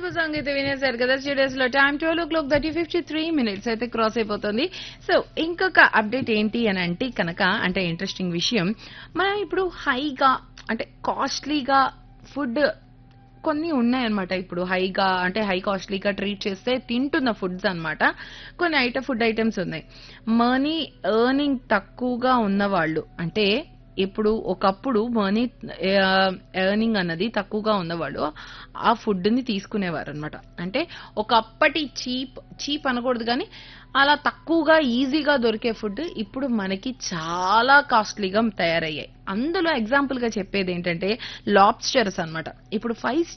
beautiful song అయితే వినేశారు కదా studios లో time twelve o'clock thirty fifty three minutes అయితే క్రాస్ అయిపోతుంది సో ఇంకొక అప్డేట్ ఏంటి అని అంటే కనుక అంటే ఇంట్రెస్టింగ్ విషయం మనం ఇప్పుడు హైగా అంటే కాస్ట్లీగా ఫుడ్ కొన్ని ఉన్నాయన్నమాట ఇప్పుడు హైగా అంటే హై కాస్ట్లీగా ట్రీట్ చేస్తే తింటున్న ఫుడ్స్ అన్నమాట కొన్ని ఐటమ్ ఫుడ్ ఐటమ్స్ ఉన్నాయి మనీ ఎర్నింగ్ తక్కువగా ఉన్నవాళ్ళు అంటే ఇప్పుడు ఒకప్పుడు మనీ ఎర్నింగ్ అన్నది తక్కువగా ఉన్నవాళ్ళు ఆ ఫుడ్ ని తీసుకునేవారు అనమాట అంటే ఒకప్పటి చీప్ చీప్ అనకూడదు కానీ అలా తక్కువగా ఈజీగా దొరికే ఫుడ్ ఇప్పుడు మనకి చాలా కాస్ట్లీగా తయారయ్యాయి అందులో ఎగ్జాంపుల్ గా చెప్పేది ఏంటంటే లాబ్స్టర్స్ అన్నమాట ఇప్పుడు ఫైవ్